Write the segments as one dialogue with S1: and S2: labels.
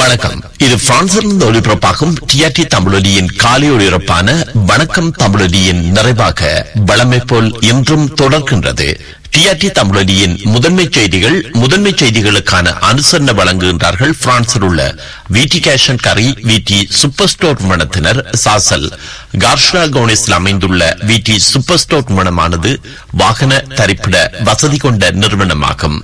S1: வணக்கம் இது பிரான்சிலிருந்து ஒளிபரப்பாகும் டிஆர்டி தமிழொலியின் காலை ஒளிபரப்பான வணக்கம் தமிழொலியின் நிறைவாக வளமை போல் இன்றும் தொடர்கின்றது டிஆர்டி தமிழொலியின் முதன்மை செய்திகள் முதன்மை செய்திகளுக்கான அனுசரணை வழங்குகின்றார்கள் பிரான்சில் உள்ள விடி கேஷன் கரி விடி சூப்பர் ஸ்டோர் நிறுவனத்தினர் சாசல் கார்ஷா கவுனிஸில் அமைந்துள்ள விடி சூப்பர் ஸ்டோர் நிறுவனமானது வாகன தரிப்பிட வசதி கொண்ட நிறுவனமாகும்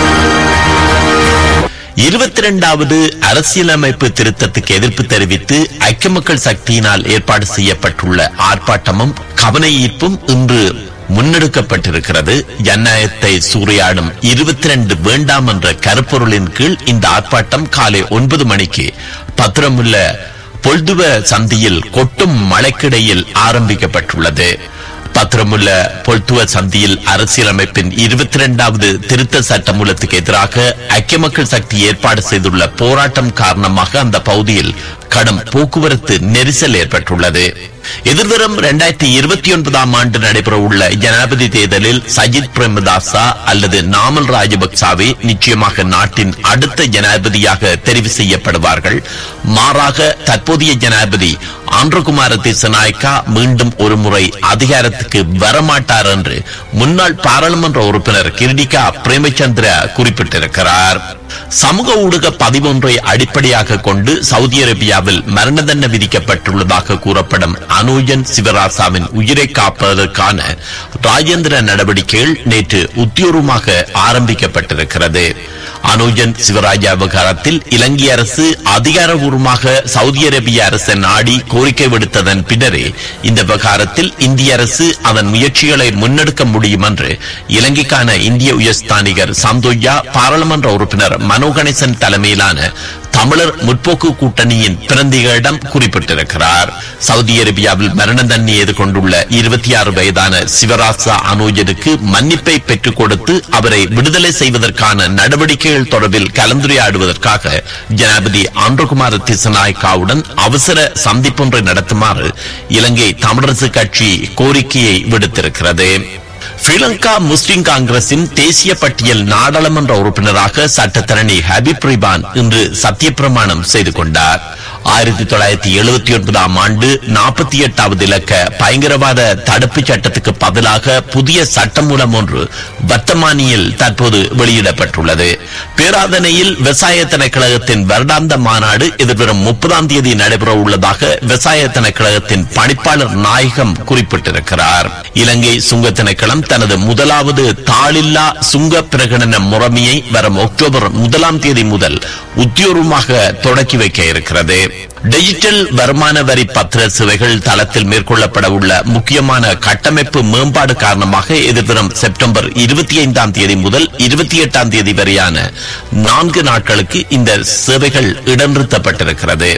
S1: இருபத்தி இரண்டாவது அரசியலமைப்பு திருத்தத்துக்கு எதிர்ப்பு தெரிவித்து ஐக்கிய மக்கள் சக்தியினால் ஏற்பாடு செய்யப்பட்டுள்ள ஆர்ப்பாட்டமும் கவன ஈர்ப்பும் இன்று முன்னெடுக்கப்பட்டிருக்கிறது ஜனநாயகத்தை சூறையாடும் இருபத்தி ரெண்டு வேண்டாம் என்ற கருப்பொருளின் கீழ் இந்த ஆர்ப்பாட்டம் காலை ஒன்பது மணிக்கு பத்திரமுள்ள பொல்துவ சந்தியில் கொட்டும் மழைக்கிடையில் ஆரம்பிக்கப்பட்டுள்ளது பத்திரமுள்ள பொல்துவ சந்தியில் அரசியலமைப்பின் இருபத்தி இரண்டாவது திருத்த சட்டமூலத்துக்கு எதிராக ஐக்கிய மக்கள் சக்தி ஏற்பாடு செய்துள்ள போராட்டம் காரணமாக அந்த பகுதியில் கடும் போக்குவரத்து நெரிசல் ஏற்பட்டுள்ளது எதிர்வரும் இரண்டாயிரத்தி இருபத்தி ஒன்பதாம் ஆண்டு நடைபெற உள்ள ஜனாதிபதி தேர்தலில் சஜித் பிரேமதாசா அல்லது நாமல் ராஜபக்சாவே நிச்சயமாக நாட்டின் அடுத்த ஜனாதிபதியாக தெரிவு செய்யப்படுவார்கள் மாறாக தற்போதைய ஜனாதிபதி ஆந்திரகுமார திசநாயக்கா மீண்டும் ஒருமுறை அதிகாரத்துக்கு வரமாட்டார் என்று முன்னாள் பாராளுமன்ற உறுப்பினர் கிரிடிகா பிரேமச்சந்திர குறிப்பிட்டிருக்கிறார் சமூக ஊடக பதிவொன்றை அடிப்படையாக கொண்டு சவுதி அரேபியாவில் மரண தண்டனை விதிக்கப்பட்டுள்ளதாக கூறப்படும் அனோஜன் சிவராசாவின் உயிரை காப்பதற்கான ராஜேந்திர நடவடிக்கைகள் நேற்று உத்தியோகமாக ஆரம்பிக்கப்பட்டிருக்கிறது அனோஜன் சிவராஜா விவகாரத்தில் இலங்கை அரசு அதிகாரபூர்வமாக சவுதி அரேபிய அரசை நாடி கோரிக்கை விடுத்ததன் பின்னரே இந்த விவகாரத்தில் இந்திய அரசு அதன் முயற்சிகளை முன்னெடுக்க முடியும் என்று இலங்கைக்கான இந்திய உயர்ஸ்தானிகர் சந்தோயா பாராளுமன்ற உறுப்பினர் மனோ கணேசன் தலைமையிலான தமிழர் முற்போக்கு கூட்டணியின் பிரதிகளிடம் குறிப்பிட்டிருக்கிறார் சவுதி அரேபியாவில் மரண தண்டனை எதிர்கொண்டுள்ள இருபத்தி ஆறு வயதான சிவராசா அனோஜனுக்கு மன்னிப்பை பெற்றுக் கொடுத்து அவரை விடுதலை செய்வதற்கான நடவடிக்கைகள் தொடர்பில் கலந்துரையாடுவதற்காக ஜனாதிபதி ஆந்திரகுமார் திசநாயக்காவுடன் அவசர சந்திப்பொன்றை நடத்துமாறு இலங்கை தமிழரசு கட்சி கோரிக்கையை விடுத்திருக்கிறது ஸ்ரீலங்கா முஸ்லிம் காங்கிரசின் தேசிய பட்டியல் நாடாளுமன்ற உறுப்பினராக சட்டத்தரணி ஹபீப் ரிபான் இன்று சத்தியப்பிரமாணம் செய்து கொண்டார் ஆயிரத்தி தொள்ளாயிரத்தி எழுபத்தி ஒன்பதாம் ஆண்டு நாற்பத்தி எட்டாவது இலக்க பயங்கரவாத தடுப்பு சட்டத்துக்கு பதிலாக புதிய சட்டமூலம் ஒன்று வர்த்தமானியில் தற்போது வெளியிடப்பட்டுள்ளது பேராதனையில் விவசாய திணைக்கழகத்தின் வருடாந்த மாநாடு எதிர்வரும் முப்பதாம் தேதி நடைபெற உள்ளதாக விவசாய திணைக்கழகத்தின் பணிப்பாளர் நாயகம் குறிப்பிட்டிருக்கிறார் இலங்கை சுங்க திணைக்களம் தனது முதலாவது தாளில்லா சுங்க பிரகடன முறைமையை வரும் அக்டோபர் முதலாம் தேதி முதல் உத்தியோகமாக தொடக்கி வைக்க இருக்கிறது டிஜிட்டல் வருமான வரி பத்திர சேவைகள் தளத்தில் மேற்கொள்ளப்பட உள்ள முக்கியமான கட்டமைப்பு மேம்பாடு காரணமாக எதிர்வரும் செப்டம்பர் இருபத்தி ஐந்தாம் தேதி முதல் இருபத்தி எட்டாம் தேதி வரையான நான்கு நாட்களுக்கு இந்த சேவைகள் இடநிறுத்தப்பட்டிருக்கிறது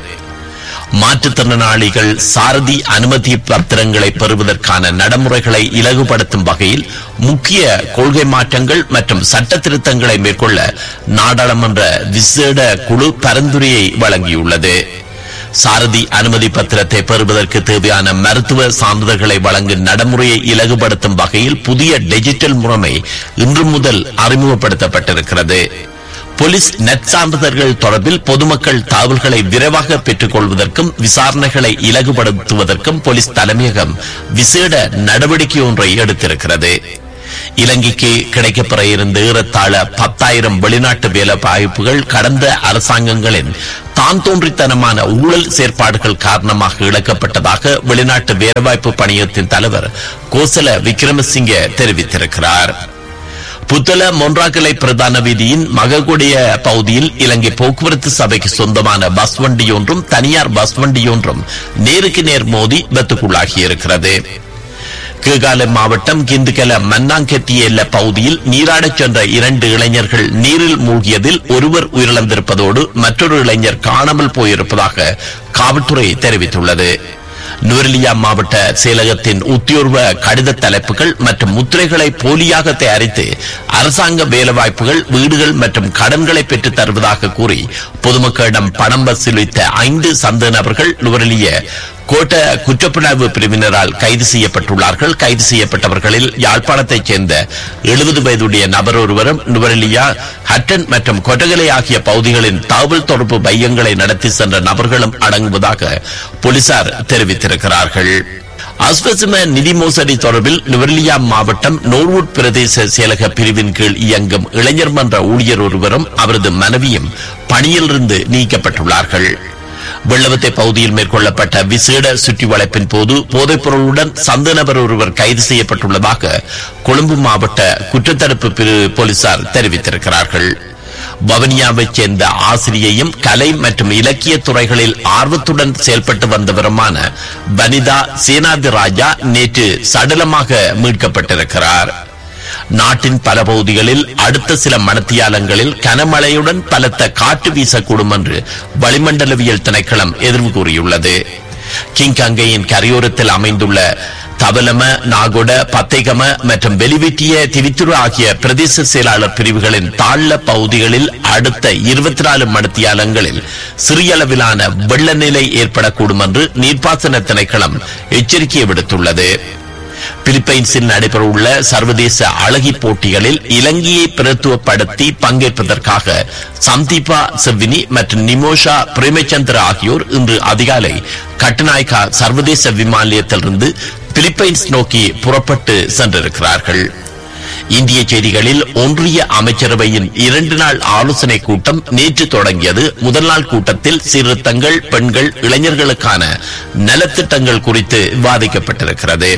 S1: மாற்றுத்திறனாளிகள் சாரதி அனுமதி பத்திரங்களை பெறுவதற்கான நடைமுறைகளை இலகுபடுத்தும் வகையில் முக்கிய கொள்கை மாற்றங்கள் மற்றும் சட்ட திருத்தங்களை மேற்கொள்ள நாடாளுமன்ற விசேட குழு பரிந்துரையை வழங்கியுள்ளது சாரதி அனுமதி பத்திரத்தை பெறுவதற்கு தேவையான மருத்துவ சான்றிதழ்களை வழங்கும் நடைமுறையை இலகுபடுத்தும் வகையில் புதிய டிஜிட்டல் முறைமை இன்று முதல் அறிமுகப்படுத்தப்பட்டிருக்கிறது போலீஸ் நற்சான்றிதழ்கள் தொடர்பில் பொதுமக்கள் தகவல்களை விரைவாக பெற்றுக் கொள்வதற்கும் விசாரணைகளை இலகுபடுத்துவதற்கும் போலீஸ் தலைமையகம் விசேட நடவடிக்கை ஒன்றை எடுத்திருக்கிறது இலங்கைக்கு கிடைக்கப்பெற இருந்த ஏறத்தாழ பத்தாயிரம் வெளிநாட்டு வேலை வாய்ப்புகள் கடந்த அரசாங்கங்களின் தான் தோன்றித்தனமான ஊழல் செயற்பாடுகள் காரணமாக இழக்கப்பட்டதாக வெளிநாட்டு வேலைவாய்ப்பு பணியத்தின் தலைவர் கோசல விக்ரமசிங்க தெரிவித்திருக்கிறார் புத்தள மொன்றாக்கலை பிரதான வீதியின் மககுடைய பகுதியில் இலங்கை போக்குவரத்து சபைக்கு சொந்தமான பஸ் வண்டி ஒன்றும் தனியார் பஸ் வண்டி ஒன்றும் நேருக்கு நேர் மோதி விபத்துக்குள்ளாகி இருக்கிறது கீகாலை மாவட்டம் கிந்துகல மன்னாங்கெத்தி எல்ல பகுதியில் நீராடச் சென்ற இரண்டு இளைஞர்கள் நீரில் மூழ்கியதில் ஒருவர் உயிரிழந்திருப்பதோடு மற்றொரு இளைஞர் காணாமல் போயிருப்பதாக காவல்துறை தெரிவித்துள்ளது நுவரெலியா மாவட்ட செயலகத்தின் உத்தியோர்வ கடித தலைப்புகள் மற்றும் முத்திரைகளை போலியாக தயாரித்து அரசாங்க வேலைவாய்ப்புகள் வீடுகள் மற்றும் கடன்களை பெற்றுத் தருவதாக கூறி பொதுமக்களிடம் பணம் வசூலித்த ஐந்து சந்த நபர்கள் நுவரெலிய கோட்ட குற்றப்புலனாய்வு பிரிவினரால் கைது செய்யப்பட்டுள்ளார்கள் கைது செய்யப்பட்டவர்களில் யாழ்ப்பாணத்தைச் சேர்ந்த எழுபது வயதுடைய நபர் ஒருவரும் நுவரெலியா ஹட்டன் மற்றும் கொட்டகலை ஆகிய பகுதிகளின் தகவல் தொடர்பு மையங்களை நடத்தி சென்ற நபர்களும் அடங்குவதாக போலீசார் தெரிவித்திருக்கிறார்கள் அஸ்வசம நிதி மோசடி தொடர்பில் நுவர்லியா மாவட்டம் நோர்வுட் பிரதேச செயலக பிரிவின் கீழ் இயங்கும் இளைஞர் மன்ற ஊழியர் ஒருவரும் அவரது மனைவியும் பணியிலிருந்து நீக்கப்பட்டுள்ளார்கள் வெள்ளவத்தை பகுதியில் மேற்கொள்ளப்பட்ட விசேட சுற்றி வளைப்பின் போது போதைப் பொருளுடன் சந்த நபர் ஒருவர் கைது செய்யப்பட்டுள்ளதாக கொழும்பு மாவட்ட குற்றத்தடுப்பு பிரிவு போலீசார் தெரிவித்திருக்கிறார்கள் வவனியாவைச் சேர்ந்த ஆசிரியையும் கலை மற்றும் இலக்கிய துறைகளில் ஆர்வத்துடன் செயல்பட்டு வந்தவருமான வனிதா சேனாதி ராஜா நேற்று சடலமாக மீட்கப்பட்டிருக்கிறார் நாட்டின் பல பகுதிகளில் அடுத்த சில மணத்தியாலங்களில் கனமழையுடன் பலத்த காற்று வீசக்கூடும் என்று வளிமண்டலவியல் திணைக்களம் எதிர்வு கூறியுள்ளது கிங்கங்கையின் கரையோரத்தில் அமைந்துள்ள தவலம நாகொட பத்தைகம மற்றும் வெளிவீட்டிய திரித்துரு ஆகிய பிரதேச செயலாளர் பிரிவுகளின் தாழ்ல பகுதிகளில் அடுத்த இருபத்தி நாலு மணித்தியாலங்களில் சிறிய அளவிலான வெள்ள நிலை ஏற்படக்கூடும் என்று நீர்ப்பாசன திணைக்களம் எச்சரிக்கை விடுத்துள்ளது பிலிப்பைன்ஸில் நடைபெறவுள்ள சர்வதேச அழகி போட்டிகளில் இலங்கையை பிரத்துவப்படுத்தி பங்கேற்பதற்காக சந்தீபா செவ்வினி மற்றும் நிமோஷா பிரேமச்சந்திர ஆகியோர் இன்று அதிகாலை கட்டுநாயக்கா சர்வதேச விமான நிலையத்திலிருந்து பிலிப்பைன்ஸ் நோக்கி புறப்பட்டு சென்றிருக்கிறார்கள் இந்திய செய்திகளில் ஒன்றிய அமைச்சரவையின் இரண்டு நாள் ஆலோசனை கூட்டம் நேற்று தொடங்கியது முதல் நாள் கூட்டத்தில் சீர்திருத்தங்கள் பெண்கள் இளைஞர்களுக்கான நலத்திட்டங்கள் குறித்து விவாதிக்கப்பட்டிருக்கிறது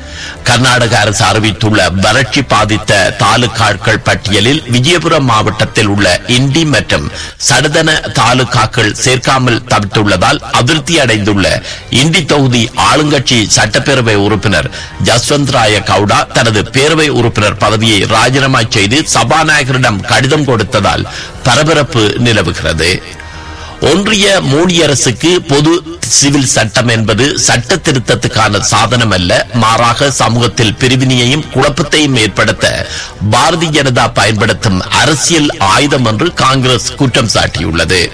S1: கர்நாடக அரசு அறிவித்துள்ள வறட்சி பாதித்த தாலுகாக்கள் பட்டியலில் விஜயபுரம் மாவட்டத்தில் உள்ள இண்டி மற்றும் சடதன தாலுகாக்கள் சேர்க்காமல் தவிர்த்துள்ளதால் அதிருப்தி அடைந்துள்ள இண்டி தொகுதி ஆளுங்கட்சி சட்டப்பேரவை உறுப்பினர் ஜஸ்வந்த் ராய கவுடா தனது பேரவை உறுப்பினர் பதவியை ராஜினாமா செய்து சபாநாயகரிடம் கடிதம் கொடுத்ததால் பரபரப்பு நிலவுகிறது ஒன்றிய மோடி அரசுக்கு பொது சிவில் சட்டம் என்பது சட்ட திருத்தத்துக்கான சாதனம் அல்ல மாறாக சமூகத்தில் பிரிவினையையும் குழப்பத்தையும் ஏற்படுத்த பாரதிய ஜனதா பயன்படுத்தும் அரசியல் ஆயுதம் என்று காங்கிரஸ் குற்றம் சாட்டியுள்ளது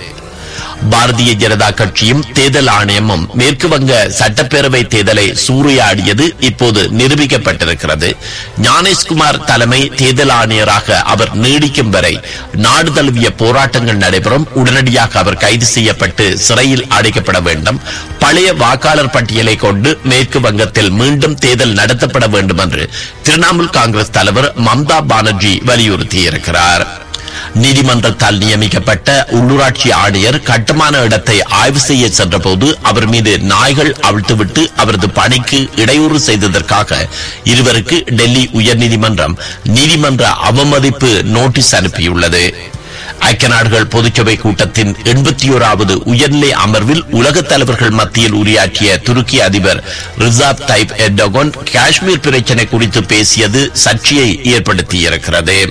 S1: பாரதிய ஜனதா கட்சியும் தேர்தல் ஆணையமும் மேற்கு வங்க சட்டப்பேரவை தேர்தலை சூறையாடியது இப்போது நிரூபிக்கப்பட்டிருக்கிறது ஞானேஷ்குமார் தலைமை தேர்தல் ஆணையராக அவர் நீடிக்கும் வரை நாடு தழுவிய போராட்டங்கள் நடைபெறும் உடனடியாக அவர் கைது செய்யப்பட்டு சிறையில் அடைக்கப்பட வேண்டும் பழைய வாக்காளர் பட்டியலை கொண்டு மேற்கு வங்கத்தில் மீண்டும் தேர்தல் நடத்தப்பட வேண்டும் என்று திரிணாமுல் காங்கிரஸ் தலைவர் மம்தா பானர்ஜி வலியுறுத்தியிருக்கிறார் நீதிமன்றத்தால் நியமிக்கப்பட்ட உள்ளூராட்சி ஆணையர் கட்டுமான இடத்தை ஆய்வு செய்ய சென்றபோது அவர் மீது நாய்கள் அவிழ்த்துவிட்டு அவரது பணிக்கு இடையூறு செய்ததற்காக இருவருக்கு டெல்லி உயர்நீதிமன்றம் நீதிமன்ற அவமதிப்பு நோட்டீஸ் அனுப்பியுள்ளது ஐக்கிய நாடுகள் பொதுச்சபை கூட்டத்தின் எண்பத்தி ஓராவது உயர்நிலை அமர்வில் உலகத் தலைவர்கள் மத்தியில் உரையாற்றிய துருக்கி அதிபர் ரிசாப் தைப் எர்டோகன் காஷ்மீர் பிரச்சினை குறித்து பேசியது சர்ச்சையை ஏற்படுத்தியிருக்கிறது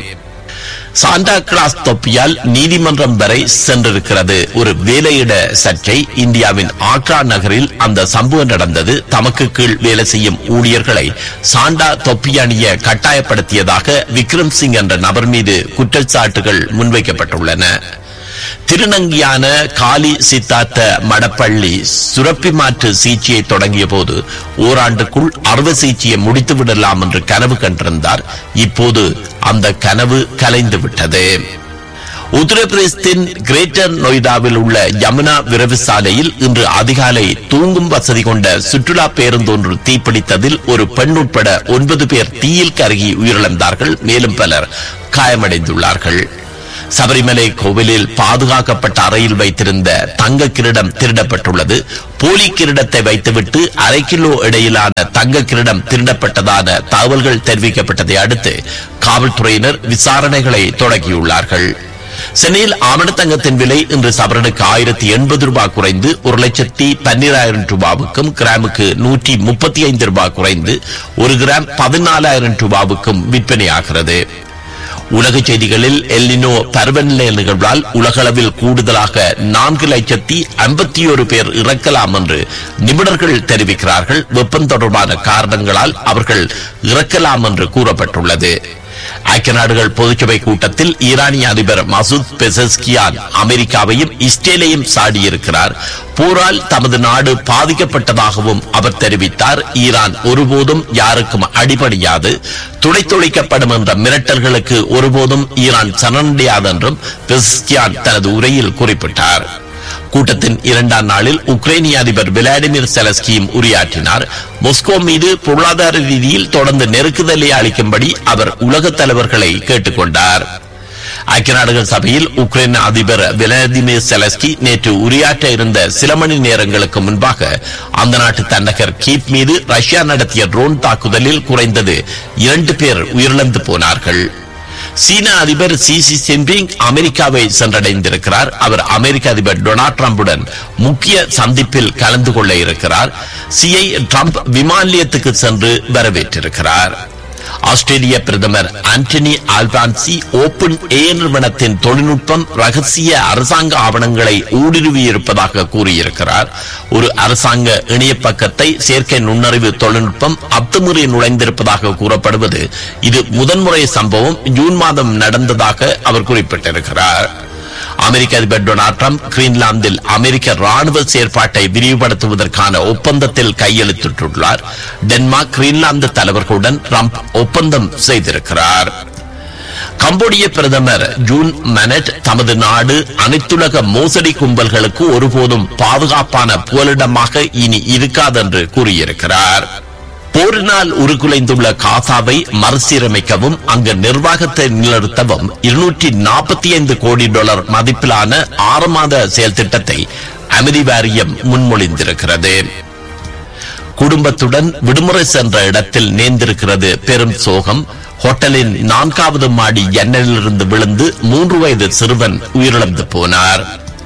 S1: சாண்டா கிளாஸ் தொப்பியால் நீதிமன்றம் வரை சென்றிருக்கிறது ஒரு வேலையிட சர்ச்சை இந்தியாவின் ஆக்ரா நகரில் அந்த சம்பவம் நடந்தது தமக்கு கீழ் வேலை செய்யும் ஊழியர்களை சாண்டா தொப்பி அணிய கட்டாயப்படுத்தியதாக விக்ரம் சிங் என்ற நபர் மீது குற்றச்சாட்டுகள் முன்வைக்கப்பட்டுள்ளன திருநங்கியான காலி சித்தார்த்த மடப்பள்ளி சுரப்பி மாற்று சிகிச்சையை தொடங்கிய போது ஓராண்டுக்குள் அறுவை சிகிச்சையை முடித்து விடலாம் என்று கனவு கண்டிருந்தார் இப்போது அந்த கனவு கலைந்து விட்டது உத்தரப்பிரதேசத்தின் கிரேட்டர் நொய்டாவில் உள்ள யமுனா விரைவு சாலையில் இன்று அதிகாலை தூங்கும் வசதி கொண்ட சுற்றுலா பேருந்து ஒன்று தீப்பிடித்ததில் ஒரு பெண் உட்பட ஒன்பது பேர் தீயில் கருகி உயிரிழந்தார்கள் மேலும் பலர் காயமடைந்துள்ளார்கள் சபரிமலை கோவிலில் பாதுகாக்கப்பட்ட அறையில் வைத்திருந்த தங்க கிரீடம் திருடப்பட்டுள்ளது போலி கிரீடத்தை வைத்துவிட்டு அரை கிலோ இடையிலான தங்க கிரீடம் திருடப்பட்டதான தகவல்கள் தெரிவிக்கப்பட்டதை அடுத்து காவல்துறையினர் விசாரணைகளை தொடங்கியுள்ளார்கள் சென்னையில் ஆமணத்தங்கத்தின் விலை இன்று சவரனுக்கு ஆயிரத்தி எண்பது ரூபாய் குறைந்து ஒரு லட்சத்தி பன்னிராயிரம் ரூபாவுக்கும் கிராமுக்கு நூற்றி முப்பத்தி ஐந்து ரூபாய் குறைந்து ஒரு கிராம் பதினாலாயிரம் ரூபாவுக்கும் விற்பனையாகிறது உலக செய்திகளில் எல்லினோ பருவநிலை நிகழ்வால் உலகளவில் கூடுதலாக நான்கு லட்சத்தி ஐம்பத்தி ஒரு பேர் இறக்கலாம் என்று நிபுணர்கள் தெரிவிக்கிறார்கள் வெப்பம் தொடர்பான காரணங்களால் அவர்கள் இறக்கலாம் என்று கூறப்பட்டுள்ளது ஐக்கிய நாடுகள் பொதுச்சபை கூட்டத்தில் ஈரானிய அதிபர் மசூத் பெசஸ்கியான் அமெரிக்காவையும் இஸ்ரேலையும் சாடியிருக்கிறார் போரால் தமது நாடு பாதிக்கப்பட்டதாகவும் அவர் தெரிவித்தார் ஈரான் ஒருபோதும் யாருக்கும் அடிபடியாது துடைத்துழைக்கப்படும் என்ற மிரட்டல்களுக்கு ஒருபோதும் ஈரான் சரணடையாது என்றும் பெசஸ்கியான் தனது உரையில் குறிப்பிட்டார் கூட்டத்தின் இரண்டாம் நாளில் உக்ரைனிய அதிபர் விளாடிமிர் செலஸ்கியும் உரையாற்றினார் மொஸ்கோ மீது பொருளாதார ரீதியில் தொடர்ந்து நெருக்குதலை அளிக்கும்படி அவர் உலக தலைவர்களை கேட்டுக்கொண்டார் ஐக்கிய நாடுகள் சபையில் உக்ரைன் அதிபர் விளாடிமிர் செலஸ்கி நேற்று உரையாற்ற இருந்த சில மணி நேரங்களுக்கு முன்பாக அந்த நாட்டு தன்னகர் கீப் மீது ரஷ்யா நடத்திய ட்ரோன் தாக்குதலில் குறைந்தது இரண்டு பேர் உயிரிழந்து போனார்கள் சீன அதிபர் சி சி ஜின்பிங் அமெரிக்காவை சென்றடைந்திருக்கிறார் அவர் அமெரிக்க அதிபர் டொனால்ட் ட்ரம்புடன் முக்கிய சந்திப்பில் கலந்து கொள்ள இருக்கிறார் சிஐ ட்ரம்ப் விமான நிலையத்துக்கு சென்று வரவேற்றிருக்கிறார் ஆஸ்திரேலிய பிரதமர் ஆண்டனி ஆல்பான்சி ஓபன் ஏ நிறுவனத்தின் தொழில்நுட்பம் ரகசிய அரசாங்க ஆவணங்களை ஊடுருவியிருப்பதாக கூறியிருக்கிறார் ஒரு அரசாங்க இணைய பக்கத்தை செயற்கை நுண்ணறிவு தொழில்நுட்பம் அத்துமுறை நுழைந்திருப்பதாக கூறப்படுவது இது முதன்முறை சம்பவம் ஜூன் மாதம் நடந்ததாக அவர் குறிப்பிட்டிருக்கிறார் அமெரிக்க அதிபர் டொனால்ட் ட்ரம்ப் கிரீன்லாந்தில் அமெரிக்க ராணுவ செயற்பாட்டை விரிவுபடுத்துவதற்கான ஒப்பந்தத்தில் கையெழுத்திட்டுள்ளார் டென்மார்க் கிரீன்லாந்து தலைவர்களுடன் ட்ரம்ப் ஒப்பந்தம் செய்திருக்கிறார் கம்போடிய பிரதமர் ஜூன் மனட் தமது நாடு அனைத்துலக மோசடி கும்பல்களுக்கு ஒருபோதும் பாதுகாப்பான புகலிடமாக இனி இருக்காதென்று கூறியிருக்கிறார் போரினால் உருகுலைந்துள்ள காசாவை மறுசீரமைக்கவும் அங்கு நிர்வாகத்தை நிலைநிறுத்தவும் இருநூற்றி நாற்பத்தி ஐந்து கோடி டாலர் மதிப்பிலான ஆறு மாத செயல் திட்டத்தை அமெரி வாரியம் முன்மொழிந்திருக்கிறது குடும்பத்துடன் விடுமுறை சென்ற இடத்தில் நேர்ந்திருக்கிறது பெரும் சோகம் ஹோட்டலின் நான்காவது மாடி ஜன்னலிலிருந்து விழுந்து மூன்று வயது சிறுவன் உயிரிழந்து போனார்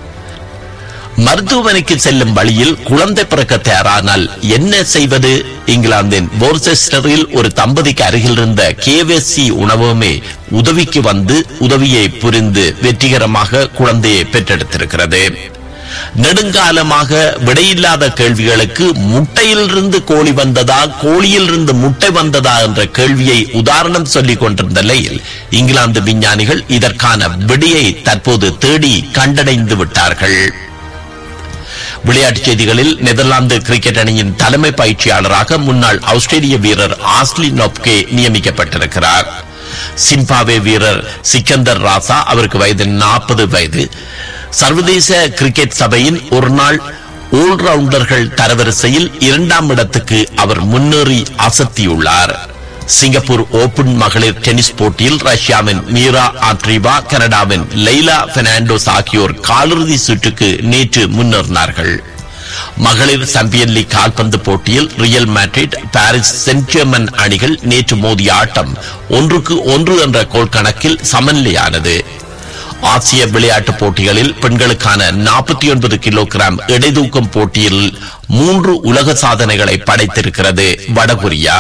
S1: மருத்துவமனைக்கு செல்லும் வழியில் குழந்தை பிறக்க தயாரானால் என்ன செய்வது இங்கிலாந்தின் போர்செஸ்டரில் ஒரு தம்பதிக்கு அருகில் இருந்த கேவேசி உணவகமே உதவிக்கு வந்து உதவியை புரிந்து வெற்றிகரமாக குழந்தையை பெற்றெடுத்திருக்கிறது நெடுங்காலமாக விடையில்லாத கேள்விகளுக்கு முட்டையிலிருந்து கோழி வந்ததா கோழியிலிருந்து முட்டை வந்ததா என்ற கேள்வியை உதாரணம் சொல்லிக் கொண்டிருந்த நிலையில் இங்கிலாந்து விஞ்ஞானிகள் இதற்கான விடையை தற்போது தேடி கண்டடைந்து விட்டார்கள் விளையாட்டுச் செய்திகளில் நெதர்லாந்து கிரிக்கெட் அணியின் தலைமை பயிற்சியாளராக முன்னாள் ஆஸ்திரேலிய வீரர் ஆஸ்லி நொப்கே நியமிக்கப்பட்டிருக்கிறார் சிம்பாவே வீரர் சிக்கந்தர் ராசா அவருக்கு வயது நாற்பது வயது சர்வதேச கிரிக்கெட் சபையின் ஒரு நாள் ஆல்ரவுண்டர்கள் தரவரிசையில் இரண்டாம் இடத்துக்கு அவர் முன்னேறி அசத்தியுள்ளார் சிங்கப்பூர் ஓபன் மகளிர் டென்னிஸ் போட்டியில் ரஷ்யாவின் மீரா ஆட்ரிவா கனடாவின் லெய்லா பெர்னாண்டோஸ் ஆகியோர் காலிறுதி சுற்றுக்கு நேற்று முன்னேறினார்கள் மகளிர் சாம்பியன் லீக் கால்பந்து போட்டியில் Real Madrid Paris Saint Germain அணிகள் நேற்று மோதிய ஆட்டம் ஒன்றுக்கு ஒன்று என்ற கோல் கணக்கில் சமநிலையானது ஆசிய விளையாட்டுப் போட்டிகளில் பெண்களுக்கான நாற்பத்தி ஒன்பது கிலோகிராம் எடைதூக்கம் போட்டியில் மூன்று உலக சாதனைகளை படைத்திருக்கிறது வடகொரியா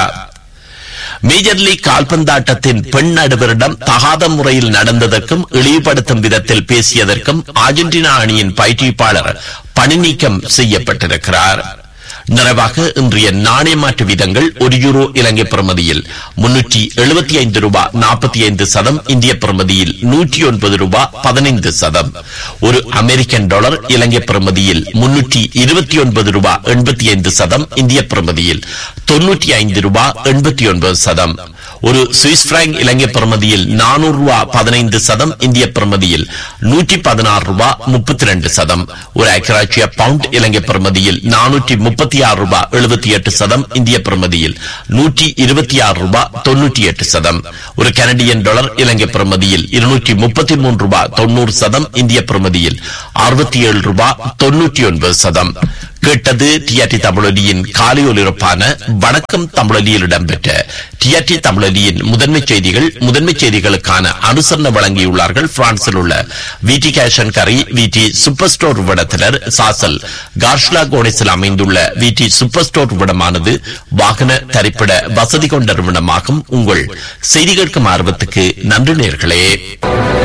S1: மேஜர் லீக் கால்பந்தாட்டத்தின் பெண் நடுவரிடம் தகாத முறையில் நடந்ததற்கும் இழிவுபடுத்தும் விதத்தில் பேசியதற்கும் அர்ஜென்டினா அணியின் பயிற்றுவிப்பாளர் பணி நீக்கம் செய்யப்பட்டிருக்கிறார் நிறைவாக இன்றைய நாணய மாற்று வீதங்கள் ஒரு யூரோ இலங்கை பிரமதியில் முன்னூற்றி எழுபத்தி ஐந்து ரூபாய் நாற்பத்தி ஐந்து சதம் இந்திய பிரமதியில் நூற்றி ஒன்பது ரூபாய் பதினைந்து சதம் ஒரு அமெரிக்கன் டாலர் இலங்கை பிரமதியில் முன்னூற்றி இருபத்தி ஒன்பது ரூபாய் எண்பத்தி ஐந்து சதம் இந்திய பிரமதியில் தொன்னூற்றி ஐந்து ரூபாய் எண்பத்தி ஒன்பது சதம் ஒரு சுவிஸ் பிராங்க் இலங்கை பிரமதியில் நானூறு ரூபாய் பதினைந்து சதம் இந்திய பிரமதியில் நூற்றி பதினாறு ரூபாய் முப்பத்தி ரெண்டு சதம் ஒரு ஐக்கராட்சிய பவுண்ட் இலங்கை பிரமதியில் நானூற்றி முப்பத்தி ஆறு ரூபாய் எழுபத்தி எட்டு சதம் இந்திய பிரமதியில் நூற்றி இருபத்தி ஆறு ரூபாய் தொன்னூற்றி எட்டு சதம் ஒரு கனடியன் டாலர் இலங்கை பிரமதியில் இருநூற்றி முப்பத்தி மூன்று ரூபாய் தொண்ணூறு சதம் இந்திய பிரமதியில் அறுபத்தி ஏழு ரூபாய் தொன்னூற்றி ஒன்பது சதம் கேட்டது டிஆர்டி தமிழொலியின் காலை ஒலிபரப்பான வணக்கம் தமிழொலியில் இடம்பெற்ற டிஆர்டி தமிழொலியின் முதன்மை செய்திகள் முதன்மை செய்திகளுக்கான அனுசரணை வழங்கியுள்ளார்கள் பிரான்சில் உள்ள விடி கேஷன் கரி விடி சூப்பர் ஸ்டோர் விடத்தினர் சாசல் கார்ஷ்லா கோடேஸில் அமைந்துள்ள விடி சூப்பர் ஸ்டோர் விடமானது வாகன தரிப்பிட வசதி கொண்ட நிறுவனமாகும் உங்கள் செய்தி கேட்கும் ஆர்வத்துக்கு நன்றி நேர்களே